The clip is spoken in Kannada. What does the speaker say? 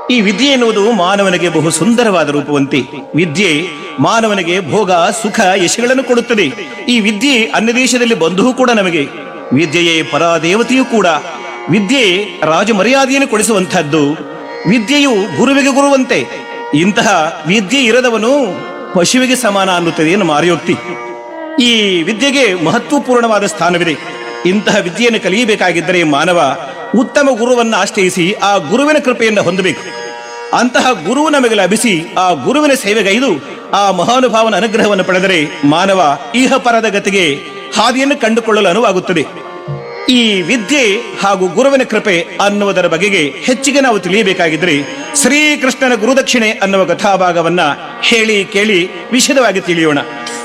ಈ ವಿದ್ಯೆ ಎನ್ನುವುದು ಮಾನವನಿಗೆ ಬಹು ಸುಂದರವಾದ ರೂಪವಂತೆ ವಿದ್ಯೆ ಮಾನವನಿಗೆ ಭೋಗ ಸುಖ ಯಶಗಳನ್ನು ಕೊಡುತ್ತದೆ ಈ ವಿದ್ಯೆ ಅನ್ಯ ದೇಶದಲ್ಲಿ ಬಂಧೂ ಕೂಡ ನಮಗೆ ವಿದ್ಯೆಯೇ ಪರಾದೇವತೆಯೂ ಕೂಡ ವಿದ್ಯೆ ರಾಜ ಮರ್ಯಾದೆಯನ್ನು ಕೊಡಿಸುವಂತಹದ್ದು ವಿದ್ಯೆಯು ಗುರುವಿಗೆ ಗುರುವಂತೆ ಇಂತಹ ವಿದ್ಯೆ ಇರದವನು ಪಶುವಿಗೆ ಸಮಾನ ಅನ್ನುತ್ತದೆ ಏನು ಮಾರಿಯೋಕ್ತಿ ಈ ವಿದ್ಯೆಗೆ ಮಹತ್ವಪೂರ್ಣವಾದ ಸ್ಥಾನವಿದೆ ಇಂತಹ ವಿದ್ಯೆಯನ್ನು ಕಲಿಯಬೇಕಾಗಿದ್ದರೆ ಮಾನವ ಉತ್ತಮ ಗುರುವನ್ನು ಆಶ್ರಯಿಸಿ ಆ ಗುರುವಿನ ಕೃಪೆಯನ್ನು ಹೊಂದಬೇಕು ಅಂತಹ ಗುರು ನಮಗೆ ಲಭಿಸಿ ಆ ಗುರುವಿನ ಸೇವೆಗೈದು ಆ ಮಹಾನುಭಾವನ ಅನುಗ್ರಹವನ್ನು ಪಡೆದರೆ ಮಾನವ ಈಹ ಪರದ ಗತಿಗೆ ಹಾದಿಯನ್ನು ಕಂಡುಕೊಳ್ಳಲು ಅನುವಾಗುತ್ತದೆ ಈ ವಿದ್ಯೆ ಹಾಗೂ ಗುರುವಿನ ಕೃಪೆ ಅನ್ನುವುದರ ಬಗೆಗೆ ಹೆಚ್ಚಿಗೆ ನಾವು ತಿಳಿಯಬೇಕಾಗಿದ್ರೆ ಶ್ರೀಕೃಷ್ಣನ ಗುರುದಕ್ಷಿಣೆ ಅನ್ನುವ ಕಥಾಭಾಗವನ್ನ ಹೇಳಿ ಕೇಳಿ ವಿಶದವಾಗಿ ತಿಳಿಯೋಣ